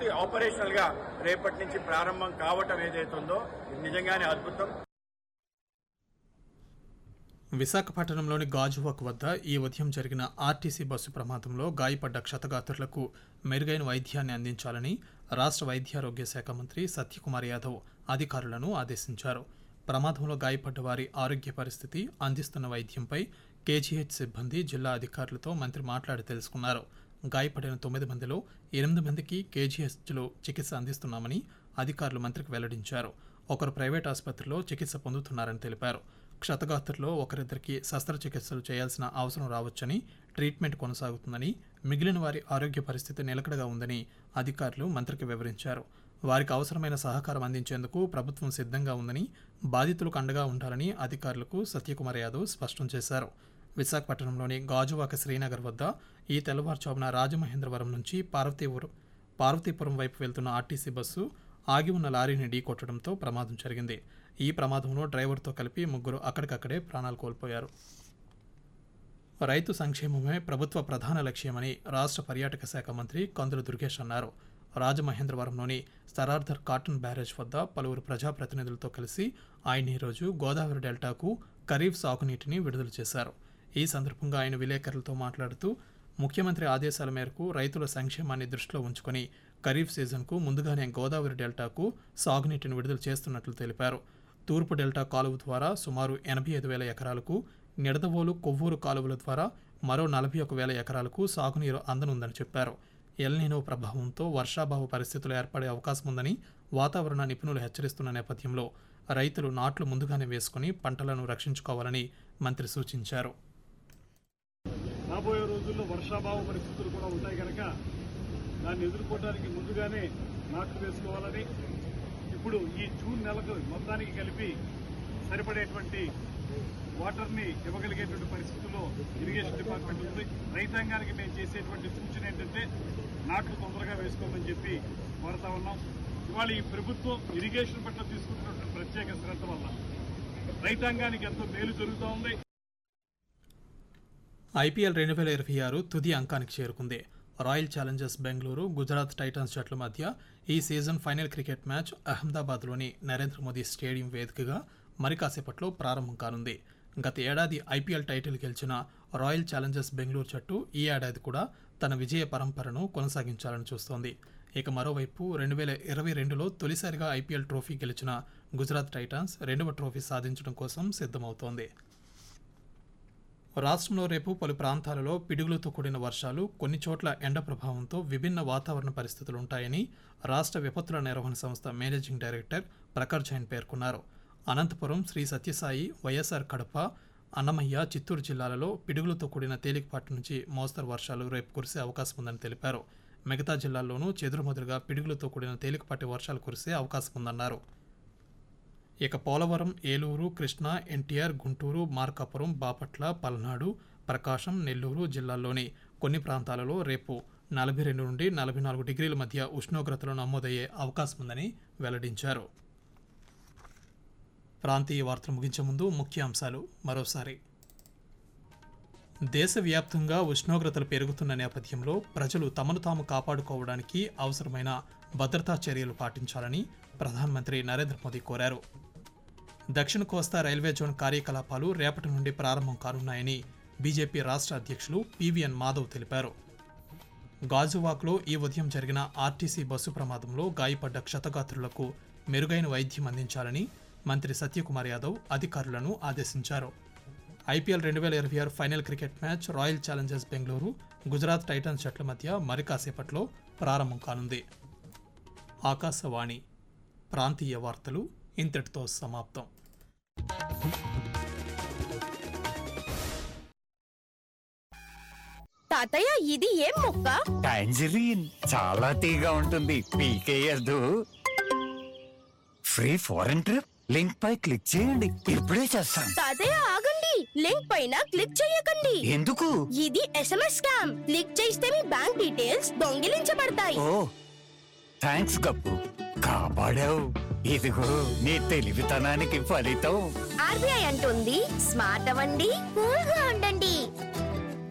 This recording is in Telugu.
పూర్తి ఆపరేషనల్ గా రేపటి నుంచి ప్రారంభం కావటం ఏదైతుందో ఇది నిజంగానే అద్భుతం విశాఖపట్నంలోని గాజువాక్ వద్ద ఈ ఉదయం జరిగిన ఆర్టీసీ బస్సు ప్రమాదంలో గాయపడ్డ క్షతగాత్రులకు మెరుగైన వైద్యాన్ని అందించాలని రాష్ట్ర వైద్యారోగ్య శాఖ మంత్రి సత్యకుమార్ యాదవ్ అధికారులను ఆదేశించారు ప్రమాదంలో గాయపడ్డ వారి ఆరోగ్య పరిస్థితి అందిస్తున్న వైద్యంపై కేజీహెచ్ సిబ్బంది జిల్లా అధికారులతో మంత్రి మాట్లాడి తెలుసుకున్నారు గాయపడిన తొమ్మిది మందిలో ఎనిమిది మందికి కేజీహెచ్లో చికిత్స అందిస్తున్నామని అధికారులు మంత్రికి వెల్లడించారు ఒకరు ప్రైవేట్ ఆసుపత్రిలో చికిత్స పొందుతున్నారని తెలిపారు క్షతగాత్రుల్లో ఒకరిద్దరికి శస్త్రచికిత్సలు చేయాల్సిన అవసరం రావచ్చని ట్రీట్మెంట్ కొనసాగుతుందని మిగిలిన వారి ఆరోగ్య పరిస్థితి నిలకడగా ఉందని అధికారులు మంత్రికి వివరించారు వారికి అవసరమైన సహకారం అందించేందుకు ప్రభుత్వం సిద్ధంగా ఉందని బాధితులకు అండగా ఉండాలని అధికారులకు సత్యకుమార్ యాదవ్ స్పష్టం చేశారు విశాఖపట్నంలోని గాజువాక శ్రీనగర్ వద్ద ఈ తెల్లవారుజామున రాజమహేంద్రవరం నుంచి పార్వతీపురం పార్వతీపురం వైపు వెళ్తున్న ఆర్టీసీ బస్సు ఆగి ఉన్న లారీని ఢీకొట్టడంతో ప్రమాదం జరిగింది ఈ ప్రమాదంలో డ్రైవర్తో కలిపి ముగ్గురు అక్కడికక్కడే ప్రాణాలు కోల్పోయారు రైతు సంక్షేమమే ప్రభుత్వ ప్రధాన లక్ష్యమని రాష్ట్ర పర్యాటక శాఖ మంత్రి కందుల దుర్గేష్ అన్నారు రాజమహేంద్రవరంలోని స్తరార్థర్ కాటన్ బ్యారేజ్ వద్ద పలువురు ప్రజాప్రతినిధులతో కలిసి ఆయన ఈరోజు గోదావరి డెల్టాకు ఖరీఫ్ సాగునీటిని విడుదల చేశారు ఈ సందర్భంగా ఆయన విలేకరులతో మాట్లాడుతూ ముఖ్యమంత్రి ఆదేశాల మేరకు రైతుల సంక్షేమాన్ని దృష్టిలో ఉంచుకొని ఖరీఫ్ సీజన్కు ముందుగానే గోదావరి డెల్టాకు సాగునీటిని విడుదల చేస్తున్నట్లు తెలిపారు తూర్పు డెల్టా కాలువ ద్వారా సుమారు ఎనభై ఐదు వేల ఎకరాలకు నిడదవోలు కొవ్వూరు కాలువల ద్వారా మరో నలభై ఒక వేల ఎకరాలకు సాగునీరు అందనుందని చెప్పారు ఎల్నినో ప్రభావంతో వర్షాభావ పరిస్థితులు ఏర్పడే అవకాశం ఉందని వాతావరణ నిపుణులు హెచ్చరిస్తున్న నేపథ్యంలో రైతులు నాట్లు ముందుగానే వేసుకుని పంటలను రక్షించుకోవాలని మంత్రి సూచించారు రాబోయే రోజుల్లో వర్షాభావ పరిస్థితులు కూడా ఉంటాయి కనుక దాన్ని ఎదుర్కోవడానికి ముందుగానే నాట్లు వేసుకోవాలని ఇప్పుడు ఈ జూన్ నెలకు మొత్తానికి కలిపి సరిపడేటువంటి వాటర్ని ఇవ్వగలిగేటువంటి పరిస్థితుల్లో ఇరిగేషన్ డిపార్ట్మెంట్ ఉంది రైతాంగానికి మేము చేసేటువంటి సూచన ఏంటంటే నాట్లు తొందరగా వేసుకోమని చెప్పి కోరుతా ఉన్నాం ఇవాళ ఈ ప్రభుత్వం ఇరిగేషన్ పట్ల తీసుకుంటున్నటువంటి ప్రత్యేక శ్రద్ధ వల్ల రైతాంగానికి ఎంతో మేలు జరుగుతూ ఉంది ఐపీఎల్ రెండు వేల ఇరవై ఆరు తుది అంకానికి చేరుకుంది royal challengers Bengaluru Gujarat titans జట్ల మధ్య ఈ సీజన్ ఫైనల్ క్రికెట్ మ్యాచ్ అహ్మదాబాద్లోని నరేంద్ర మోదీ స్టేడియం వేదికగా మరి కాసేపట్లో ప్రారంభం కానుంది గత ఏడాది ఐపీఎల్ టైటిల్ గెలిచిన రాయల్ ఛాలెంజర్స్ బెంగళూరు జట్టు ఈ ఏడాది కూడా తన విజయ పరంపరను కొనసాగించాలని చూస్తోంది ఇక మరోవైపు రెండు వేల ఇరవై రెండులో తొలిసారిగా ఐపీఎల్ ట్రోఫీ గెలిచిన గుజరాత్ టైటాన్స్ రెండవ ట్రోఫీ సాధించడం కోసం సిద్ధమవుతోంది రాష్ట్రంలో రేపు పలు ప్రాంతాలలో పిడుగులతో కూడిన వర్షాలు కొన్ని చోట్ల ఎండ ప్రభావంతో విభిన్న వాతావరణ పరిస్థితులు ఉంటాయని రాష్ట్ర విపత్తుల నిర్వహణ సంస్థ మేనేజింగ్ డైరెక్టర్ ప్రఖర్ జైన్ పేర్కొన్నారు అనంతపురం శ్రీ సత్యసాయి వైఎస్ఆర్ కడప అన్నమయ్య చిత్తూరు జిల్లాలలో పిడుగులతో కూడిన తేలికపాటి నుంచి మోస్తరు వర్షాలు రేపు కురిసే అవకాశం ఉందని తెలిపారు మిగతా జిల్లాల్లోనూ చెదురుమదురుగా పిడుగులతో కూడిన తేలికపాటి వర్షాలు కురిసే అవకాశం ఉందన్నారు ఇక పోలవరం ఏలూరు కృష్ణా ఎన్టీఆర్ గుంటూరు మార్కాపురం బాపట్ల పల్నాడు ప్రకాశం నెల్లూరు జిల్లాల్లోని కొన్ని ప్రాంతాలలో రేపు నలభై రెండు నుండి నలభై నాలుగు డిగ్రీల మధ్య ఉష్ణోగ్రతలు నమోదయ్యే అవకాశం ఉందని వెల్లడించారు ప్రాంతీయ వార్తలు ముగించే ముందు ముఖ్య అంశాలు మరోసారి దేశవ్యాప్తంగా ఉష్ణోగ్రతలు పెరుగుతున్న నేపథ్యంలో ప్రజలు తమను తాము కాపాడుకోవడానికి అవసరమైన భద్రతా చర్యలు పాటించాలని ప్రధానమంత్రి నరేంద్ర మోదీ కోరారు దక్షిణ కోస్తా రైల్వే జోన్ కార్యకలాపాలు రేపటి నుండి ప్రారంభం కానున్నాయని బీజేపీ రాష్ట్ర అధ్యక్షులు పివిఎన్ మాధవ్ తెలిపారు గాజువాక్లో ఈ ఉదయం జరిగిన ఆర్టీసీ బస్సు ప్రమాదంలో గాయపడ్డ క్షతగాత్రులకు మెరుగైన వైద్యం అందించాలని మంత్రి సత్యకుమార్ యాదవ్ అధికారులను ఆదేశించారు ఐపీఎల్ రెండు వేల ఇరవై ఆరు final cricket match royal challengers Bengaluru Gujarat titans జట్ల మధ్య మరి కాసేపట్లో ప్రారంభం కానుంది ఆకాశవాణి ప్రాంతీయ వార్తలు ఇంతటితో సమాప్తం తాతయ్య ఇది ఏం మొక్క టాంజరీన్ చాలా తీగా ఉంటుంది పీకేయద్దు ఫ్రీ ఫారెన్ ట్రిప్ లింక్ పై క్లిక్ చేయండి ఇప్పుడే చేస్తాను తాతయ్య ఆగండి లింక్ పైన క్లిక్ చేయకండి ఎందుకు ఇది ఎస్ఎంఎస్ స్కామ్ క్లిక్ చేస్తే మీ బ్యాంక్ డీటెయిల్స్ దొంగిలించబడతాయి ఓ థ్యాంక్స్ గప్పు కాపాడావు ఇదిగో నీ తెలివితనానికి ఫలితం ఆర్బీఐ అంటుంది స్మార్ట్ అవ్వండి కూల్ గా ఉండండి